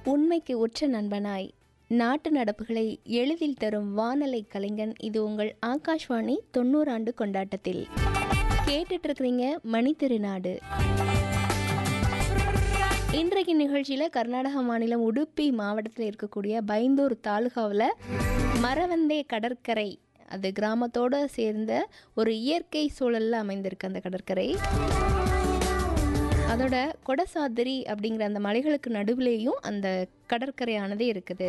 உண்மைக்கு உற்ற நண்பனாய் நாட்டு நடப்புகளை எளிதில் தரும் வானலை கலைஞன் இது உங்கள் ஆகாஷ்வாணி தொண்ணூறு ஆண்டு கொண்டாட்டத்தில் கேட்டுட்டு இருக்கிறீங்க மணி திருநாடு இன்றைக்கு நிகழ்ச்சியில் கர்நாடக மாநிலம் உடுப்பி மாவட்டத்தில் இருக்கக்கூடிய பைந்தூர் தாலுகாவில் மரவந்தே கடற்கரை அது கிராமத்தோடு சேர்ந்த ஒரு இயற்கை சூழலில் அமைந்திருக்கு அந்த கடற்கரை அதோட கொடசாதிரி அப்படிங்கிற அந்த மலைகளுக்கு நடுவுலேயும் அந்த கடற்கரையானது இருக்குது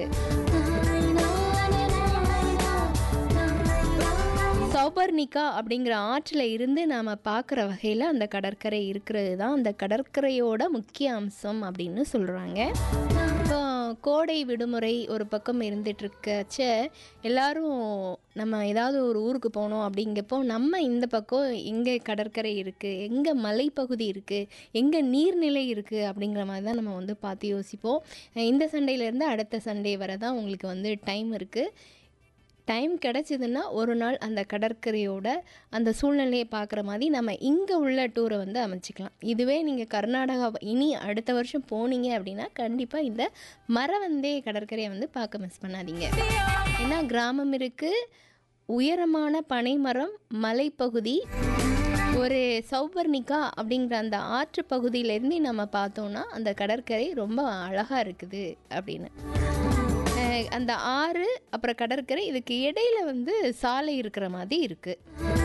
சௌபர்ணிகா அப்படிங்கிற ஆற்றில் இருந்து நாம் பார்க்குற வகையில் அந்த கடற்கரை இருக்கிறது தான் அந்த கடற்கரையோட முக்கிய அம்சம் அப்படின்னு சொல்கிறாங்க இப்போ கோடை விடுமுறை ஒரு பக்கம் இருந்துகிட்ருக்கச்ச எல்லாரும் நம்ம ஏதாவது ஒரு ஊருக்கு போகணும் அப்படிங்கப்போ நம்ம இந்த பக்கம் எங்கே கடற்கரை இருக்குது எங்கே மலைப்பகுதி இருக்குது எங்கே நீர்நிலை இருக்குது அப்படிங்கிற மாதிரி தான் நம்ம வந்து பார்த்து யோசிப்போம் இந்த சண்டையிலேருந்து அடுத்த சண்டே வரை தான் உங்களுக்கு வந்து டைம் இருக்குது டைம் கிடச்சிதுன்னா ஒரு நாள் அந்த கடற்கரையோட அந்த சூழ்நிலையை பார்க்குற மாதிரி நம்ம இங்கே உள்ள டூரை வந்து அமைச்சிக்கலாம் இதுவே நீங்கள் கர்நாடகா இனி அடுத்த வருஷம் போனீங்க அப்படின்னா கண்டிப்பாக இந்த மரவந்தே கடற்கரையை வந்து பார்க்க மிஸ் பண்ணாதீங்க ஏன்னா கிராமம் இருக்குது உயரமான பனைமரம் மலைப்பகுதி ஒரு சௌபர்ணிகா அப்படிங்கிற அந்த ஆற்று பகுதியிலேருந்து நம்ம பார்த்தோன்னா அந்த கடற்கரை ரொம்ப அழகாக இருக்குது அப்படின்னு அஹ் அந்த ஆறு அப்புறம் கடற்கரை இதுக்கு இடையில வந்து சாலை இருக்கிற மாதிரி இருக்கு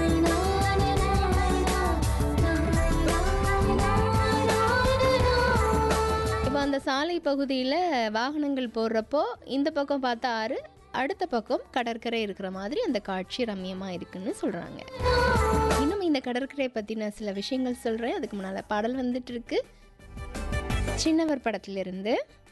இப்போ அந்த சாலை பகுதியில் வாகனங்கள் போடுறப்போ இந்த பக்கம் பார்த்தா ஆறு அடுத்த பக்கம் கடற்கரை இருக்கிற மாதிரி அந்த காட்சி ரம்யமாக இருக்குன்னு சொல்கிறாங்க இன்னும் இந்த கடற்கரை பற்றின சில விஷயங்கள் சொல்கிறேன் அதுக்கு முன்னால் பாடல் வந்துட்டு இருக்கு சின்னவர் படத்திலிருந்து